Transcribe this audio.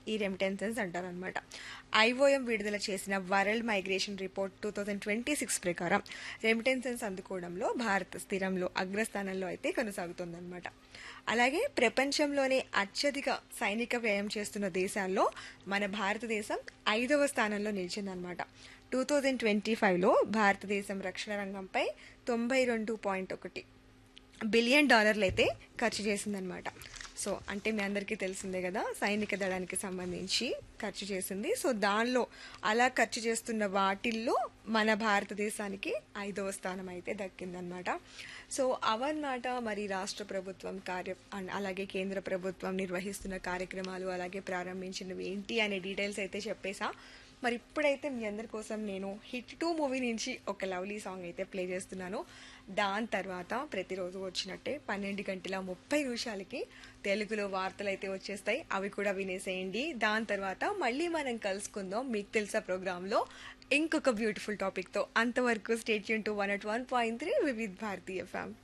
ఈ రెమిటెన్సెస్ అంటారనమాట ఐఓఎం విడుదల చేసిన world migration report two thousand twenty six ప్రకారం రెమిటెన్సెస్ అందుకోవడంలో భారత్ స్థిరంలో అగ్రస్థానంలో అయితే కొనసాగుతుందన్నమాట అలాగే ప్రపంచంలోనే అత్యధిక సైనిక వ్యయం చేస్తున్న దేశాల్లో మన భారతదేశం ఐదవ స్థానంలో నిలిచిందనమాట టూ థౌజండ్ ట్వంటీ ఫైవ్లో భారతదేశం రక్షణ రంగంపై తొంభై రెండు పాయింట్ ఒకటి బిలియన్ డాలర్లు అయితే ఖర్చు చేసిందనమాట సో అంటే మీ అందరికీ తెలిసిందే కదా సైనిక దళానికి సంబంధించి ఖర్చు చేసింది సో దానిలో అలా ఖర్చు చేస్తున్న వాటిల్లో మన భారతదేశానికి ఐదవ స్థానం అయితే దక్కిందనమాట సో అవన్నమాట మరి రాష్ట్ర ప్రభుత్వం కార్య అన్- అలాగే కేంద్ర ప్రభుత్వం నిర్వహిస్తున్న కార్యక్రమాలు అలాగే ప్రారంభించినవి ఏంటి అనే డీటెయిల్స్ అయితే చెప్పేసా మరి ఇప్పుడైతే మీ అందరి కోసం నేను హిట్ టూ మూవీ నుంచి ఒక లవ్లీ సాంగ్ అయితే ప్లే చేస్తున్నాను దాని తర్వాత ప్రతిరోజు వచ్చినట్టే పన్నెండు గంటల ముప్పై నిమిషాలకి తెలుగులో వార్తలు అయితే వచ్చేస్తాయి అవి కూడా వినేసేయండి దాని తర్వాత మళ్ళీ మనం కలుసుకుందాం మీకు తెలుసా ప్రోగ్రాంలో ఇంకొక బ్యూటిఫుల్ టాపిక్తో అంతవరకు స్టేట్ యూన్ టు one at one point three Vividh భారతీయ ఫ్యామ్